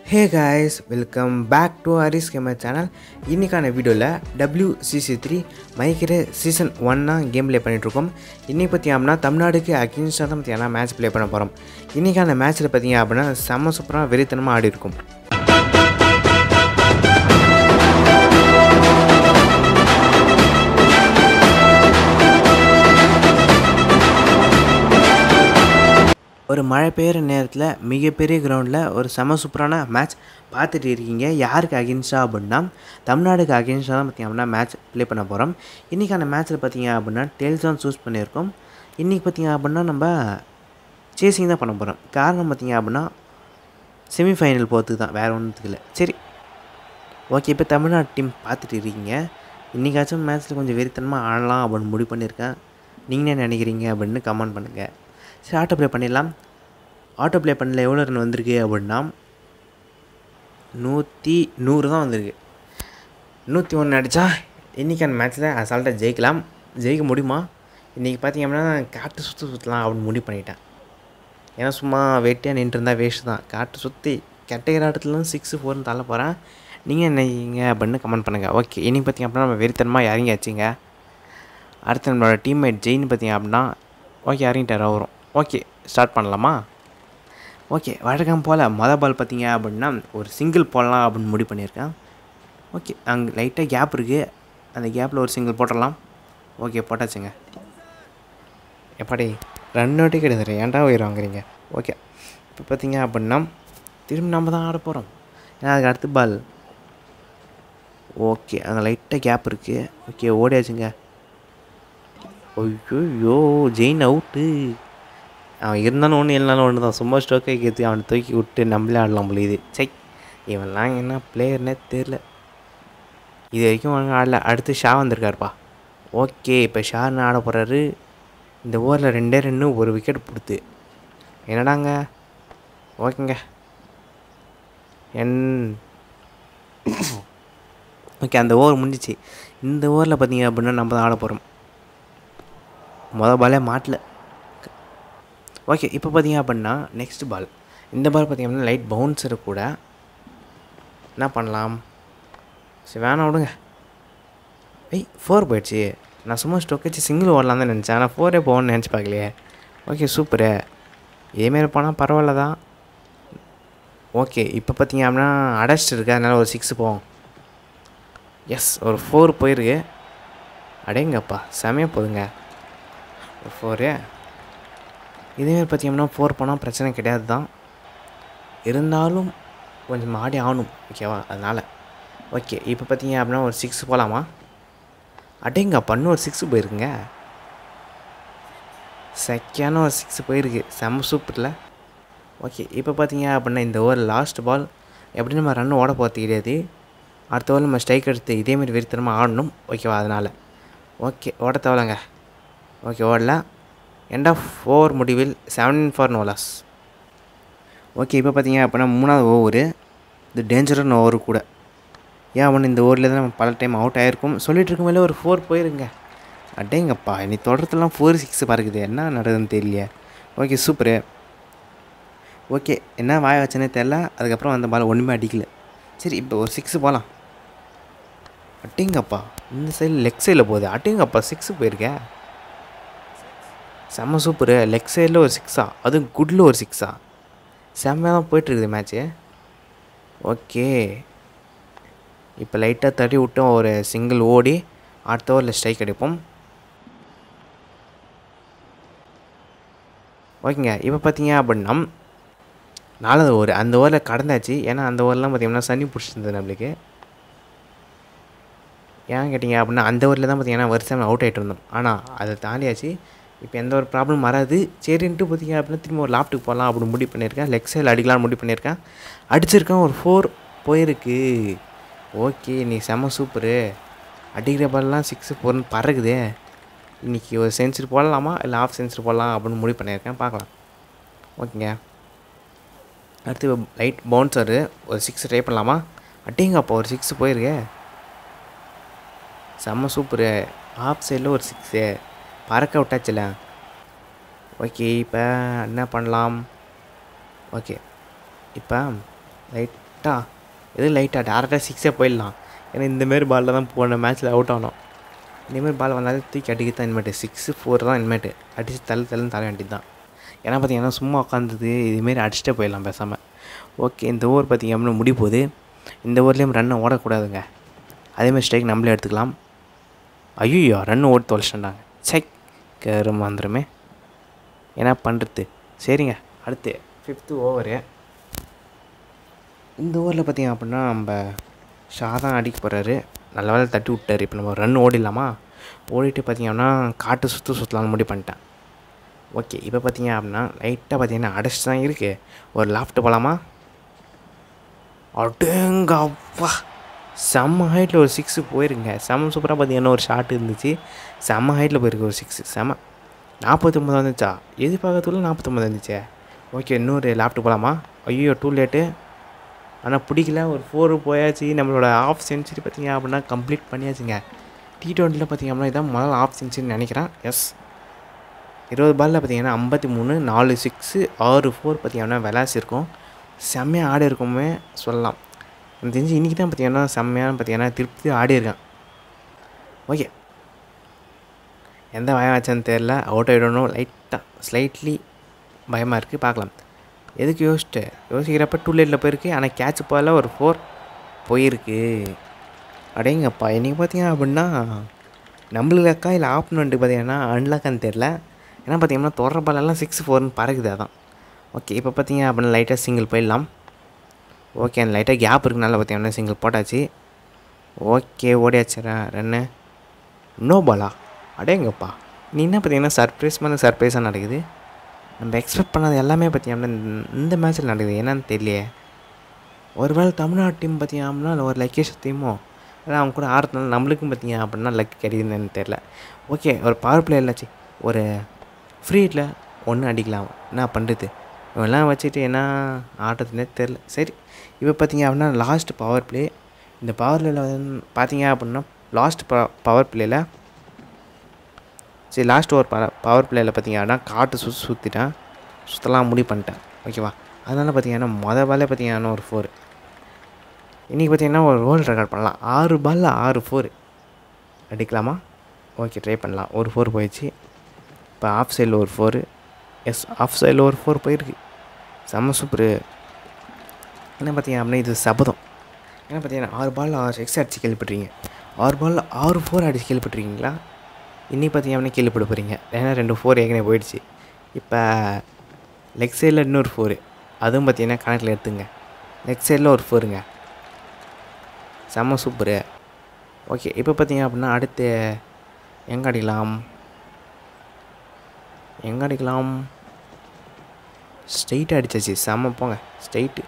Hey guys welcome back to Haris gamer channel இன்றைக்கான வீடியோவில் WCC three மைக்கிற சீசன் ஒன்னா கேம் ப்ளே பண்ணிகிட்ருக்கோம் இன்றைக்கி பார்த்திங்க அப்படின்னா தமிழ்நாடுக்கு அகேன்ஸ்டாக தான் பார்த்திங்கன்னா மேட்ச் ப்ளே பண்ண போகிறோம் இன்றைக்கான மேட்ச்சில் பார்த்திங்க அப்படின்னா செம்ம சூப்பராக வெறித்தனமாக ஆடி இருக்கும் ஒரு மழை பெய்கிற நேரத்தில் மிகப்பெரிய கிரவுண்டில் ஒரு செம சூப்பரான மேட்ச் பார்த்துட்டு இருக்கீங்க யாருக்கு அகேன்ஸ்டாக அப்படின்னா தமிழ்நாடுக்கு அகேன்ஸ்டாக தான் பார்த்திங்க அப்படின்னா மேட்ச் ப்ளே பண்ண போகிறோம் இன்றைக்கான மேட்ச்சில் பார்த்திங்க அப்படின்னா டேல்ஸ் தான் சூஸ் பண்ணியிருக்கோம் இன்றைக்கி பார்த்திங்க அப்படின்னா நம்ம சேசிங் தான் பண்ண போகிறோம் காரணம் பார்த்திங்க அப்படின்னா செமிஃபைனல் போகிறதுக்கு தான் வேறு ஒன்றுத்துக்கு இல்லை சரி ஓகே இப்போ தமிழ்நாடு டீம் பார்த்துட்டு இருக்கீங்க இன்றைக்காச்சும் மேட்ச்சில் கொஞ்சம் வெறித்தனமாக ஆடலாம் அப்படின்னு முடிவு பண்ணியிருக்கேன் நீங்கள் என்ன நினைக்கிறீங்க அப்படின்னு கமெண்ட் பண்ணுங்கள் சரி ஆட்டோ ப்ளே பண்ணிடலாம் ஆட்டோ ப்ளே பண்ணல எவ்வளோ ரன் வந்திருக்கு அப்படின்னா நூற்றி நூறு தான் வந்திருக்கு நூற்றி ஒன்று அடித்தா இன்றைக்கான மேட்ச்சில் அசால்ட்டாக ஜெயிக்கலாம் ஜெயிக்க முடியுமா இன்றைக்கி பார்த்தீங்க அப்படின்னா காட்டு சுற்று சுற்றலாம் அப்படின்னு முடிவு பண்ணிட்டேன் ஏன்னா சும்மா வெட்டியாக நின்றுருந்தா வேஸ்ட் தான் காட்டு சுற்றி கேட்டகரி ஆட்டத்துலாம் சிக்ஸு ஃபோர்னு தள்ள போகிறேன் நீங்கள் என்னங்க அப்படின்னு கமெண்ட் பண்ணுங்கள் ஓகே இன்றைக்கி பார்த்திங்க அப்படின்னா நம்ம வெறித்தனமாக இறங்கியாச்சுங்க அடுத்து நம்மளோட டீம்மேட் ஜெயின் பார்த்திங்க அப்படின்னா ஓகே இறங்கிட்டார் அவரும் ஓகே ஸ்டார்ட் பண்ணலாமா ஓகே வழக்கம் போல் மொதல் பால் பார்த்தீங்க அப்படின்னா ஒரு சிங்கிள் போடலாம் அப்படின்னு முடிவு பண்ணியிருக்கேன் ஓகே அங்கே லைட்டாக கேப் இருக்குது அந்த கேப்பில் ஒரு சிங்கிள் போட்டுடலாம் ஓகே போட்டாச்சுங்க எப்பாடி ரன் அவுட்டே கிடையாது ஏன்டா உயிர் வாங்குறீங்க ஓகே இப்போ பார்த்தீங்க அப்படின்னா திரும்பி நம்ம தான் ஆட போகிறோம் ஏன்னா அதுக்கு அடுத்த பால் ஓகே அங்கே லைட்டாக கேப் இருக்குது ஓகே ஓடியாச்சுங்க ஐயோ ஜெயின் அவுட்டு அவன் இருந்தாலும் ஒன்று இல்லைனாலும் ஒன்று தான் சும்மா ஸ்டோக்கை கேத்து அவனை தூக்கி விட்டு நம்மளே ஆடலாம் போல இது சை இவன்லாம் என்ன பிளேயர்னே தெரில இது வரைக்கும் அவங்க ஆடல அடுத்து ஷா வந்திருக்காருப்பா ஓகே இப்போ ஷார்னு ஆட போகிறாரு இந்த ஓவரில் ரெண்டே ரெண்டு ஒரு விக்கெட் கொடுத்து என்னடாங்க ஓகேங்க என் ஓகே அந்த ஓவர் முடிஞ்சிச்சு இந்த ஓவரில் பார்த்தீங்க அப்படின்னா நம்ம தான் ஆட போகிறோம் மொதல் பாலே மாட்டல ஓகே இப்போ பார்த்தீங்க அப்படின்னா நெக்ஸ்ட் பால் இந்த பால் பார்த்தீங்க அப்படின்னா லைட் பவுன்சர் கூட என்ன பண்ணலாம் சரி வேணாம் விடுங்க ஐய் ஃபோர் போயிடுச்சு நான் சும்மா ஸ்டோக் வச்சு சிங்கிள் ஓடலாம் தான் நினச்சேன் ஆனால் ஃபோரே போகணும்னு நினச்சி பார்க்கலையே ஓகே சூப்பரு இதேமாரி போனால் பரவாயில்ல தான் ஓகே இப்போ பார்த்தீங்க அப்படின்னா அடைச்சிட்டு இருக்கு அதனால் ஒரு சிக்ஸ் போவோம் எஸ் ஒரு ஃபோர் போயிருக்கு அடேங்கப்பா செமையாக போதுங்க ஒரு ஃபோரு இதேமாரி பார்த்தீங்கன்னா ஃபோர் போனால் பிரச்சனை கிடையாது தான் இருந்தாலும் கொஞ்சம் ஆடி ஆகணும் ஓகேவா அதனால் ஓகே இப்போ பார்த்தீங்க அப்படின்னா ஒரு சிக்ஸ் போகலாமா அடேங்க பண்ணு ஒரு சிக்ஸ் போயிருக்குங்க செக்கையான ஒரு சிக்ஸ் போயிருக்கு செம்ம சூப்பரில் ஓகே இப்போ பார்த்தீங்க அப்படின்னா இந்த ஓவர் லாஸ்ட் பால் எப்படி நம்ம ரன் ஓட போகிறது கிடையாது அடுத்த ஓவர் நம்ம ஸ்ட்ரைக் எடுத்து இதேமாரி வெறித்தனமாக ஆடணும் ஓகேவா அதனால் ஓகே ஓட தேவலைங்க ஓகே ஓடல எண்ட் ஆஃப் ஓவர் முடிவில் செவன் ஃபார் நோலாஸ் ஓகே இப்போ பார்த்தீங்க அப்படின்னா மூணாவது ஓவர் இது டேஞ்சரான ஓவர் கூட ஏன் அவன் இந்த ஓவரில் தான் நம்ம பல டைம் அவுட் ஆகிருக்கும் சொல்லிட்டு இருக்கும் மேலே ஒரு ஃபோர் போயிருங்க அடேங்கப்பா நீ தொடரத்துலாம் ஃபோர் சிக்ஸ் பறக்குது என்ன நடக்குதுன்னு தெரியலையே ஓகே சூப்பரு ஓகே என்ன வாய வச்சனே தெரில அதுக்கப்புறம் அந்த பால் ஒன்றுமே அடிக்கல சரி இப்போ ஒரு சிக்ஸ் போகலாம் அட்டிங்கப்பா இந்த சைடில் லெக் சைடில் போகுது அட்டிங்கப்பா சிக்ஸு போயிருக்கேன் செம்ம சூப்பரு லெக் சைடில் ஒரு சிக்ஸா அதுவும் குட்டில் ஒரு சிக்ஸா செம்மையாக தான் போயிட்டுருக்குது மேட்ச்சு ஓகே இப்போ லைட்டாக தட்டி விட்டோம் ஒரு சிங்கிள் ஓடி அடுத்த ஓவரில் ஸ்ட்ரைக் அடிப்போம் ஓகேங்க இப்போ பார்த்தீங்க அப்படின்னா நாலாவது ஓவர் அந்த ஓவரில் கடந்தாச்சு ஏன்னா அந்த ஓவர்லாம் பார்த்தீங்கன்னா சனி பிடிச்சிருந்தது நம்மளுக்கு ஏன் கேட்டிங்க அப்படின்னா அந்த ஓவரில் தான் பார்த்தீங்கன்னா வருஷம் அவுட் ஆகிட்டு இருந்தோம் ஆனால் அதை தாண்டியாச்சு இப்போ எந்த ஒரு ப்ராப்ளம் வராது சரின்ட்டு பார்த்தீங்க அப்படின்னா திரும்ப ஒரு லாப்டுக்கு போகலாம் அப்படின்னு முடிவு பண்ணியிருக்கேன் லெக் சைடில் அடிக்கலாம்னு முடிவு பண்ணியிருக்கேன் அடிச்சிருக்கேன் ஒரு ஃபோர் போயிருக்கு ஓகே நீ செம்ம சூப்பரு அடிக்கிற பால்லாம் சிக்ஸு ஃபோர்னு பறக்குதே இன்றைக்கி ஒரு சென்ச்சுரி போடலாமா இல்லை ஆஃப் சென்ச்சுரி போடலாம் அப்படின்னு முடிவு பண்ணியிருக்கேன் பார்க்கலாம் ஓகேங்க அடுத்து லைட் பவுன்சரு ஒரு சிக்ஸ் ட்ரை பண்ணலாமா அட்டிங்கப்பா ஒரு சிக்ஸ் போயிருக்கே செம்ம சூப்பரு ஆஃப் சைடில் ஒரு சிக்ஸு பறக்க விட்டாச்சுல ஓகே இப்போ என்ன பண்ணலாம் ஓகே இப்போ லைட் லைட்டாக எது லைட்டாக டேரெக்டாக சிக்ஸே போயிடலாம் ஏன்னா இந்தமாரி பாலில் தான் போன மேட்ச்சில் அவுட் ஆனோம் இந்தமாரி பால் வந்தாலும் தூக்கி அடிக்க தான் இனிமேட்டு சிக்ஸு ஃபோர் தான் இனிமேட்டு அடித்து தள்ளு தள்ளுன்னு தர வேண்டியது தான் ஏன்னா பார்த்தீங்கன்னா சும்மா உட்காந்தது இதுமாரி அடிச்சுட்டே போயிடலாம் பேசாமல் ஓகே இந்த ஓவர் பார்த்தீங்க அப்படின்னா முடி போகுது இந்த ஓவர்லேயும் ரன்னை ஓடக்கூடாதுங்க அதேமாதிரி ஸ்ட்ரைக் நம்மளே எடுத்துக்கலாம் ஐயோ ரன் ஓடி தொலைச்சிட்டாங்க செக் கரும் வந்துருமே என்ன பண்ணுறது சரிங்க அடுத்து ஃபிஃப்த்து ஓவரு இந்த ஓவரில் பார்த்தீங்க அப்படின்னா நம்ம ஷா தான் அடிக்க போகிறாரு நல்ல வேலை தட்டி விட்டார் இப்போ நம்ம ரன் ஓடிடலாமா ஓடிட்டு பார்த்தீங்கன்னா காட்டு சுற்று சுற்றலாம்னு முடிவு பண்ணிட்டேன் ஓகே இப்போ பார்த்தீங்க அப்படின்னா லைட்டாக பார்த்தீங்கன்னா அடைச்சி தான் இருக்குது ஒரு லாஃப்ட் போகலாமா அடேங்க அப்பா செம்ம ஹைட்டில் ஒரு சிக்ஸு போயிருங்க செம்ம சூப்பராக பார்த்தீங்கன்னா ஒரு ஷாட் இருந்துச்சு செம்ம ஹைட்டில் போயிருக்கு ஒரு சிக்ஸு செம்ம நாற்பத்தொம்பது வந்துச்சா எதிர்பார்க்கறதுக்குள்ள நாற்பத்தொம்பது வந்துச்சே ஓகே இன்னொரு லேப்டாப் போகலாமா ஐயோ டூ லேட்டு ஆனால் பிடிக்கல ஒரு ஃபோரு போயாச்சு நம்மளோட ஆஃப் செஞ்சுரி பார்த்தீங்க அப்படின்னா கம்ப்ளீட் பண்ணியாச்சுங்க டி டுவெண்ட்டியில் பார்த்தீங்க அப்படின்னா இதான் முதல் ஆஃப் செஞ்சுரின்னு நினைக்கிறேன் எஸ் இருபது பாலில் பார்த்தீங்கன்னா ஐம்பத்தி மூணு நாலு சிக்ஸு ஆறு ஃபோர் பார்த்தீங்கன்னா விளாசிருக்கோம் செம்மையாக ஆடி இருக்குமே சொல்லலாம் எனக்கு தெரிஞ்சு இன்றைக்கி தான் பார்த்தீங்கன்னா செம்மையான பார்த்தீங்கன்னா திருப்தி ஆடி இருக்கேன் ஓகே எந்த பயம் ஆச்சுன்னு தெரில அவுட் ஆகிடணும் லைட்டாக ஸ்லைட்லி பயமாக இருக்குது பார்க்கலாம் எதுக்கு யோசிச்சிட்டு யோசிக்கிறப்ப டூ லேட்டில் போயிருக்கு ஆனால் கேட்ச் போகல ஒரு ஃபோர் போயிருக்கு அடேங்கப்பா இன்றைக்கி பார்த்தீங்க அப்படின்னா நம்மளுக்கு அக்கா இல்லை ஆப்னண்ட்டு பார்த்தீங்கன்னா அன்லக்கான்னு தெரில ஏன்னா பார்த்தீங்கன்னா தொடர பாலெல்லாம் சிக்ஸ் ஃபோர்னு பறக்குது அதான் ஓகே இப்போ பார்த்தீங்க அப்படின்னா லைட்டாக சிங்கிள் போயிடலாம் ஓகே அந்த லைட்டாக கேப் இருக்குனால பார்த்தீங்கன்னா சிங்கிள் போட்டாச்சு ஓகே ஓடியாச்சுரா ரன்னு நோ பாலா அடேங்கப்பா நீ என்ன பார்த்தீங்கன்னா சர்ப்ரைஸ் மேலே சர்ப்ரைஸாக நடக்குது நம்ம எக்ஸ்பெக்ட் பண்ணது எல்லாமே பார்த்தீங்கன்னா இந்த- இந்த மேட்ச்சில் நடக்குது என்னன்னு தெரியலையே ஒருவேளை தமிழ்நாடு டீம் பார்த்தீங்கன்னா இல்லை ஒரு லக்கேஷ் டீமோ இல்லை அவங்க கூட ஆடுறதுனால நம்மளுக்கும் பார்த்தீங்க அப்படின்னா லக் கிடைக்குதுன்னு தெரில ஓகே ஒரு பவர் பிளே இல்லாச்சு ஒரு ஃப்ரீட்டில் ஒன்று அடிக்கலாம் என்ன பண்ணுறது இவெல்லாம் வச்சுட்டு என்ன ஆடுறதுனே தெரில சரி இப்போ பார்த்தீங்க அப்படின்னா லாஸ்ட் பவர் பிளே இந்த பவர் பிளேயில் வந்து பார்த்தீங்க அப்படின்னா லாஸ்ட் ப பவர் பிளேயில் சரி லாஸ்ட் ஓவர் பவர் பிளேயில் பார்த்தீங்கன்னா காட்டு சுற்றி சுற்றிட்டேன் சுற்றலாம் முடிவு பண்ணிட்டேன் ஓகேவா அதனால் பார்த்தீங்கன்னா மொதல் பாலே பார்த்தீங்கன்னா ஒரு ஃபோர் இன்றைக்கி பார்த்தீங்கன்னா ஒரு வேர்ல்டு ரெக்கார்ட் பண்ணலாம் ஆறு பாலில் ஆறு ஃபோர் அடிக்கலாமா ஓகே ட்ரை பண்ணலாம் ஒரு ஃபோர் போயிடுச்சு இப்போ ஆஃப் சைடில் ஒரு ஃபோரு எஸ் ஆஃப் சைடில் ஒரு ஃபோர் போயிருக்கு செம்ம சூப்பரு என்ன பார்த்தீங்க அப்படின்னா இது சபதம் என்ன பார்த்தீங்கன்னா ஆறு பாலில் ஆறு சிக்ஸ் அடிச்சு கேள்விப்பட்டிருக்கீங்க ஆறு பாலில் ஆறு ஃபோர் அடிச்சு கேள்விப்பட்டிருக்கீங்களா இன்னி பார்த்தீங்க அப்படின்னா கேள்விப்பட போகிறீங்க ஏன்னா ரெண்டு ஃபோர் ஏற்கனவே போயிடுச்சு இப்போ லெக் சைடில் இன்னொரு ஃபோரு அதுவும் பார்த்தீங்கன்னா கணக்கில் எடுத்துங்க லெக் சைடில் ஒரு ஃபோருங்க செம்ம சூப்பரு ஓகே இப்போ பார்த்தீங்க அப்படின்னா அடுத்து எங்கே அடிக்கலாம் எங்கே அடிக்கலாம் ஸ்ட்ரெயிட்டாக அடிச்சாச்சு செம்ம போங்க ஸ்ட்ரெயிட்டு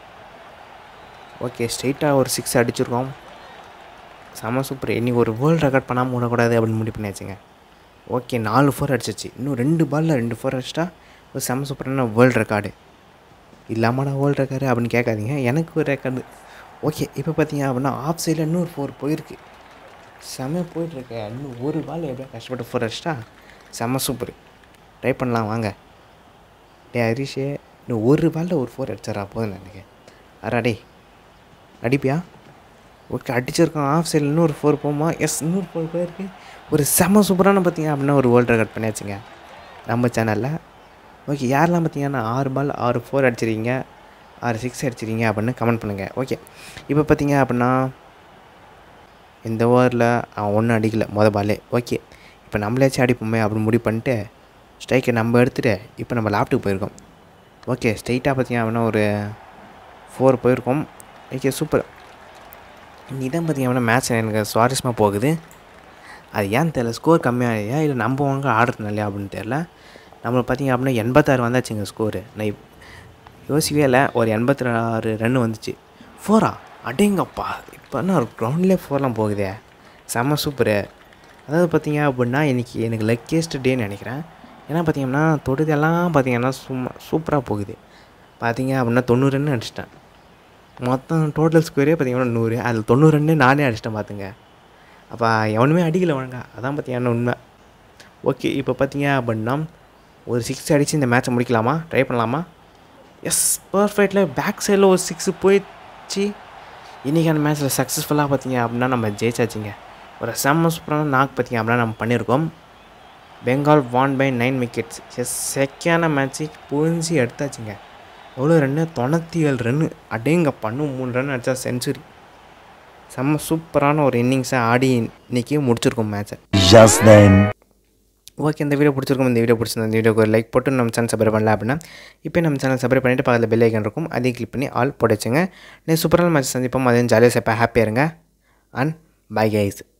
ஓகே ஸ்ட்ரெயிட்டாக ஒரு சிக்ஸ் அடிச்சிருக்கோம் செம்ம சூப்பர் இன்றைக்கி ஒரு வேர்ல்டு ரெக்கார்ட் பண்ணாமல் விடக்கூடாது அப்படின்னு முடிவு பண்ணியாச்சுங்க ஓகே நாலு ஃபோர் அடிச்சிச்சு இன்னும் ரெண்டு பாலில் ரெண்டு ஃபோர் அடிச்சிட்டா ஒரு செம்ம சூப்பரான வேர்ல்டு ரெக்கார்டு இல்லாமடா வேர்ல்டு ரெக்கார்டு அப்படின்னு கேட்காதீங்க எனக்கு ஒரு ரெக்கார்டு ஓகே இப்போ பார்த்தீங்க அப்படின்னா ஆஃப் சைடில் இன்னொரு ஃபோர் போயிருக்கு செம்ம போயிட்டுருக்கு இன்னும் ஒரு பால் எப்படியா கஷ்டப்பட்டு ஃபோர் அடிச்சிட்டா செம்ம சூப்பர் ட்ரை பண்ணலாம் வாங்க டே ஹரிஷே இன்னும் ஒரு பாலில் ஒரு ஃபோர் அடிச்சாரா போதும் எனக்கு அரா டே அடிப்பியா ஓகே அடிச்சிருக்கோம் ஆஃப் சைடில் இன்னொரு ஃபோர் போமா எஸ் இன்னொரு ஃபோர் போயிருக்கு ஒரு செம்ம சூப்பரான பார்த்தீங்க அப்படின்னா ஒரு வேர்ல்டு ரெக்கார்ட் பண்ணியாச்சுங்க நம்ம சேனலில் ஓகே யாரெல்லாம் பார்த்தீங்கன்னா ஆறு பால் ஆறு ஃபோர் அடிச்சிருக்கீங்க ஆறு சிக்ஸ் அடிச்சிருக்கீங்க அப்படின்னு கமெண்ட் பண்ணுங்கள் ஓகே இப்போ பார்த்தீங்க அப்படின்னா இந்த ஓவரில் அவன் ஒன்றும் அடிக்கல மொதல் பாலே ஓகே இப்போ நம்மளாச்சும் அடிப்போமே அப்படின்னு முடிவு பண்ணிட்டு ஸ்ட்ரைக்கை நம்ம எடுத்துகிட்டு இப்போ நம்ம லேப்டுக்கு போயிருக்கோம் ஓகே ஸ்ட்ரைட்டாக பார்த்தீங்க அப்படின்னா ஒரு ஃபோர் போயிருக்கோம் ஓகே சூப்பர் நீ தான் பார்த்தீங்க அப்படின்னா மேட்ச் எனக்கு சுவாரஸ்யமாக போகுது அது ஏன் தெரில ஸ்கோர் கம்மியாகியா இல்லை நம்ம வாங்க ஆடுறது இல்லையா அப்படின்னு தெரில நம்மளுக்கு பார்த்தீங்க அப்படின்னா எண்பத்தாறு வந்தாச்சுங்க ஸ்கோரு நான் இப்- யோசிக்கவே இல்லை ஒரு எண்பத்தி ஆறு ரன் வந்துச்சு ஃபோரா அடேங்கப்பா இப்போ என்ன க்ரௌண்ட்லேயே ஃபோர்லாம் போகுதே செம்ம சூப்பரு அதாவது பார்த்தீங்க அப்படின்னா இன்றைக்கி எனக்கு லக்கியஸ்ட் டேன்னு நினைக்கிறேன் ஏன்னா பார்த்தீங்கன்னா தொடுதெல்லாம் பார்த்தீங்கன்னா சும்மா சூப்பராக போகுது பார்த்தீங்க அப்படின்னா தொண்ணூறு ரன் அடிச்சிட்டேன் மொத்தம் டோட்டல் ஸ்கோரே பார்த்தீங்கன்னா நூறு அதில் தொண்ணூறு ரன்னு நானே அடிச்சிட்டேன் பார்த்துங்க அப்போ எவனுமே அடிக்கல வழங்க அதான் பார்த்தீங்கன்னா உண்மை ஓகே இப்போ பார்த்தீங்க அப்படின்னா ஒரு சிக்ஸ் அடித்து இந்த மேட்ச்சை முடிக்கலாமா ட்ரை பண்ணலாமா எஸ் பர்ஃபெக்டில் பேக் சைடில் ஒரு சிக்ஸு போய் அடித்து இன்றைக்கான மேட்ச்சில் சக்ஸஸ்ஃபுல்லாக பார்த்தீங்க அப்படின்னா நம்ம ஜெயிச்சாச்சுங்க ஒரு செம்ம சூப்பரான நாக் பார்த்தீங்க அப்படின்னா நம்ம பண்ணியிருக்கோம் Bengal won by nine wickets yes செக்கான மேட்ச்சு புரிஞ்சு எடுத்தாச்சுங்க எவ்வளோ ரன்னு தொண்ணூற்றி ஏழு ரன்னு அடேங்க பண்ணும் மூணு ரன் அடித்தா செஞ்சுரி செம்ம சூப்பரான ஒரு இன்னிங்ஸை ஆடி இன்றைக்கி முடிச்சிருக்கோம் மேட்ச்சை Just then. ஓகே இந்த வீடியோ பிடிச்சிருக்கும் இந்த வீடியோ பிடிச்சிருந்த இந்த வீடியோக்கு ஒரு லைக் போட்டு நம்ம சேனல் சப்ஸ்கிரைப் பண்ணல அப்படின்னா இப்போ நம்ம சேனல் சப்ஸ்கிரைப் பண்ணிவிட்டு பக்கத்தில் பெல் ஐக்கன் இருக்கும் அதையும் கிளிக் பண்ணி ஆல் போட்டு வச்சுங்க நீ சூப்பரான மேட்ச் சந்திப்போம் அதையும் ஜாலியாக சேப்பாக ஹாப்பியாக இருங்க அண்ட் பை கைஸ்